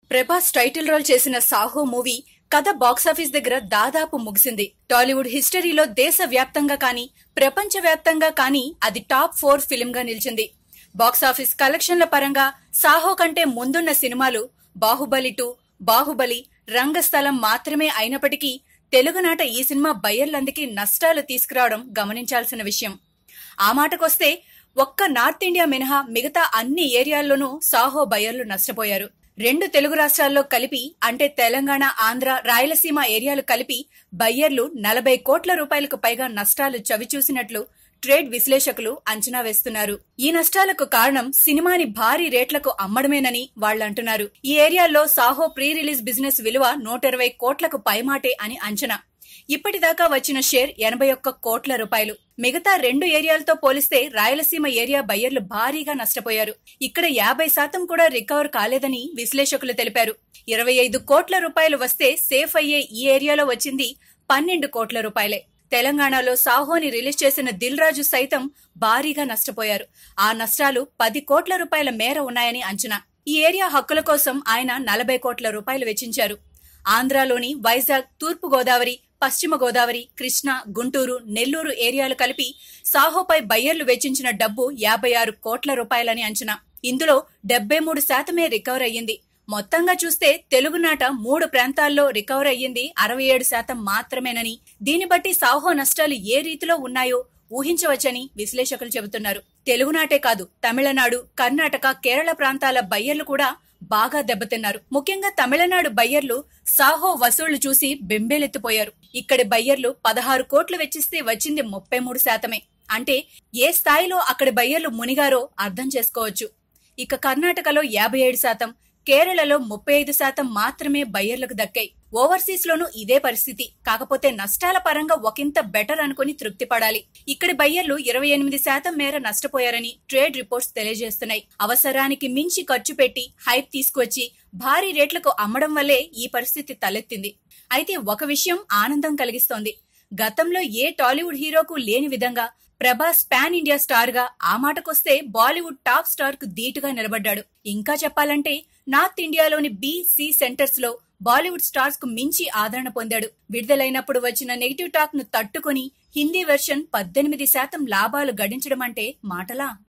Prabhas title role చేసిన Saaho movie కథ box office దగ్గర దాదాపు ముగిసింది టాలీవుడ్ హిస్టరీలో దేశ వ్యాప్తంగా కానీ ప్రపంచ వ్యాప్తంగా కానీ అది టాప్ ఫోర్ ఫిల్మ్ గా నిలిచింది బాక్సాఫీస్ కలెక్షన్ల పరంగా సాహో కంటే ముందున్న సినిమాలు బాహుబలి టూ బాహుబలి రంగస్థలం మాత్రమే అయినప్పటికీ తెలుగునాట ఈ సినిమా బయ్యర్లందరికీ నష్టాలు తీసుకురావడం గమనించాల్సిన విషయం ఆ మాటకొస్తే ఒక్క నార్త్ ఇండియా మినహా మిగతా అన్ని ఏరియాల్లోనూ సాహో బయ్యర్లు నష్టపోయారు రెండు తెలుగు రాష్ట్రాల్లో కలిపి అంటే తెలంగాణ ఆంధ్ర రాయలసీమ ఏరియాలు కలిపి బయ్యర్లు నలభై కోట్ల రూపాయలకు పైగా నష్టాలు చవిచూసినట్లు ట్రేడ్ విశ్లేషకులు అంచనా వేస్తున్నారు ఈ నష్టాలకు కారణం సినిమాని భారీ రేట్లకు అమ్మడమేనని వాళ్లంటున్నారు ఈ ఏరియాల్లో సాహో ప్రీ రిలీజ్ బిజినెస్ విలువ నూట ఇరవై కోట్లకు పైమాటే అని అంచనా ఇప్పటిదాకా వచ్చిన షేర్ ఎనభై ఒక్క కోట్ల రూపాయలు మిగతా రెండు ఏరియాలతో పోలిస్తే రాయలసీమ ఏరియా బయ్యర్లు భారీగా నష్టపోయారు ఇక్కడ యాభై శాతం కూడా రికవర్ కాలేదని విశ్లేషకులు తెలిపారు ఇరవై ఐదు కోట్ల రూపాయలు వస్తే సేఫ్ అయ్యే ఈ ఏరియాలో వచ్చింది పన్నెండు కోట్ల రూపాయలే తెలంగాణలో సాహోని రిలీజ్ చేసిన దిల్ రాజు సైతం భారీగా నష్టపోయారు ఆ నష్టాలు పది కోట్ల రూపాయల మేర ఉన్నాయని అంచనా ఈ ఏరియా హక్కుల కోసం ఆయన నలభై కోట్ల రూపాయలు వెచ్చించారు ఆంధ్రాలోని వైజాగ్ తూర్పు గోదావరి పశ్చిమ గోదావరి కృష్ణా గుంటూరు నెల్లూరు ఏరియాలు కలిపి సాహోపై బయ్యర్లు వెచ్చించిన డబ్బు యాభై ఆరు కోట్ల రూపాయలని అంచనా ఇందులో డెబ్బై మూడు శాతమే రికవర్ అయ్యింది మొత్తంగా చూస్తే తెలుగునాట మూడు ప్రాంతాల్లో రికవర్ అయ్యింది అరవై ఏడు శాతం మాత్రమేనని దీన్ని బట్టి సాహో నష్టాలు ఏ రీతిలో ఉన్నాయో ఊహించవచ్చని విశ్లేషకులు చెబుతున్నారు తెలుగునాటే కాదు తమిళనాడు కర్ణాటక కేరళ ప్రాంతాల బయ్యర్లు కూడా బాగా దెబ్బతిన్నారు ముఖ్యంగా తమిళనాడు బయ్యర్లు సాహో వసూళ్లు చూసి బెంబేలెత్తిపోయారు ఇక్కడి బయ్యర్లు పదహారు కోట్లు వెచ్చిస్తే వచ్చింది ముప్పై మూడు శాతమే అంటే ఏ స్థాయిలో అక్కడి బయ్యర్లు మునిగారో అర్థం చేసుకోవచ్చు ఇక కర్ణాటకలో యాభై ఏడు శాతం కేరళలో ముప్పై ఐదు శాతం మాత్రమే బయ్యర్లకు దక్కాయి ఓవర్సీస్ లోనూ ఇదే పరిస్థితి కాకపోతే నష్టాల పరంగా ఒకంత బెటర్ అనుకుని తృప్తి పడాలి ఇక్కడి బయ్యర్లు ఇరవై ఎనిమిది శాతం మేర నష్టపోయారని ట్రేడ్ రిపోర్ట్స్ తెలియజేస్తున్నాయి అవసరానికి మించి ఖర్చు పెట్టి హైప్ తీసుకొచ్చి భారీ రేట్లకు అమ్మడం వల్లే ఈ పరిస్థితి తలెత్తింది అయితే ఒక విషయం ఆనందం కలిగిస్తోంది గతంలో ఏ టాలీవుడ్ హీరోకు లేని విధంగా ప్రభాస్ పాన్ ఇండియా స్టార్ గా ఆ మాటకొస్తే బాలీవుడ్ టాప్ స్టార్ కు ధీటుగా నిలబడ్డాడు ఇంకా చెప్పాలంటే నార్త్ ఇండియాలోని బి సి సెంటర్స్ లో బాలీవుడ్ స్టార్స్ కు మించి ఆదరణ పొందాడు విడుదలైనప్పుడు వచ్చిన నెగిటివ్ టాక్ ను తట్టుకుని హిందీ వెర్షన్ పద్దెనిమిది శాతం లాభాలు గడించడం అంటే మాటలా